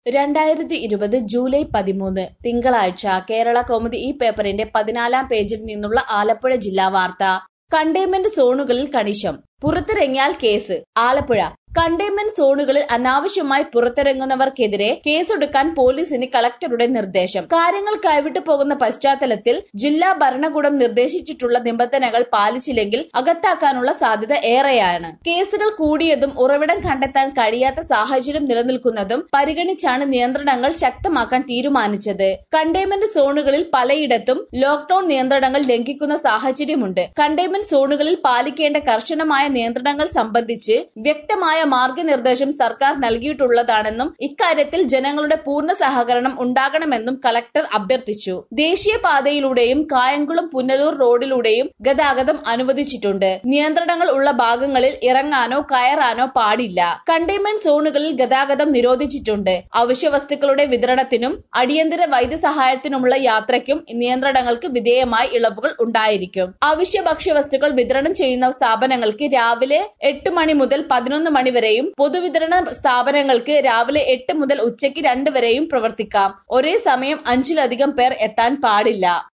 രണ്ടായിരത്തി ഇരുപത് ജൂലൈ പതിമൂന്ന് തിങ്കളാഴ്ച കേരള കൗമുദി ഈ പേപ്പറിന്റെ പതിനാലാം പേജിൽ നിന്നുള്ള ആലപ്പുഴ ജില്ലാ വാർത്ത കണ്ടെയ്ൻമെന്റ് സോണുകളിൽ കണിശം പുറത്തിറങ്ങിയാൽ കേസ് ആലപ്പുഴ കണ്ടെയ്ൻമെന്റ് സോണുകളിൽ അനാവശ്യമായി പുറത്തിറങ്ങുന്നവർക്കെതിരെ കേസെടുക്കാൻ പോലീസിന് കളക്ടറുടെ നിർദ്ദേശം കാര്യങ്ങൾ കൈവിട്ടു പോകുന്ന പശ്ചാത്തലത്തിൽ ജില്ലാ ഭരണകൂടം നിർദ്ദേശിച്ചിട്ടുള്ള നിബന്ധനകൾ പാലിച്ചില്ലെങ്കിൽ അകത്താക്കാനുള്ള സാധ്യത ഏറെയാണ് കേസുകൾ കൂടിയതും ഉറവിടം കണ്ടെത്താൻ കഴിയാത്ത സാഹചര്യം നിലനിൽക്കുന്നതും പരിഗണിച്ചാണ് നിയന്ത്രണങ്ങൾ ശക്തമാക്കാൻ തീരുമാനിച്ചത് കണ്ടെയ്ൻമെന്റ് സോണുകളിൽ പലയിടത്തും ലോക്ഡൌൺ നിയന്ത്രണങ്ങൾ ലംഘിക്കുന്ന സാഹചര്യമുണ്ട് കണ്ടെയ്ൻമെന്റ് സോണുകളിൽ പാലിക്കേണ്ട കർശനമായ നിയന്ത്രണങ്ങൾ സംബന്ധിച്ച് വ്യക്തമായ മാർഗനിർദ്ദേശം സർക്കാർ നൽകിയിട്ടുള്ളതാണെന്നും ഇക്കാര്യത്തിൽ ജനങ്ങളുടെ പൂർണ്ണ സഹകരണം ഉണ്ടാകണമെന്നും കളക്ടർ അഭ്യർത്ഥിച്ചു ദേശീയപാതയിലൂടെയും കായംകുളം പുനലൂർ റോഡിലൂടെയും ഗതാഗതം അനുവദിച്ചിട്ടുണ്ട് നിയന്ത്രണങ്ങൾ ഉള്ള ഭാഗങ്ങളിൽ ഇറങ്ങാനോ കയറാനോ പാടില്ല കണ്ടെയ്ൻമെന്റ് സോണുകളിൽ ഗതാഗതം നിരോധിച്ചിട്ടുണ്ട് അവശ്യവസ്തുക്കളുടെ വിതരണത്തിനും അടിയന്തര വൈദ്യസഹായത്തിനുമുള്ള യാത്രയ്ക്കും നിയന്ത്രണങ്ങൾക്ക് വിധേയമായി ഇളവുകൾ ഉണ്ടായിരിക്കും അവശ്യ ഭക്ഷ്യവസ്തുക്കൾ വിതരണം ചെയ്യുന്ന സ്ഥാപനങ്ങൾക്ക് രാവിലെ എട്ട് മണി മുതൽ പതിനൊന്ന് മണി വരെയും പൊതുവിതരണ സ്ഥാപനങ്ങൾക്ക് രാവിലെ എട്ട് മുതൽ ഉച്ചയ്ക്ക് രണ്ട് വരെയും പ്രവർത്തിക്കാം ഒരേ സമയം അഞ്ചിലധികം പേർ എത്താൻ പാടില്ല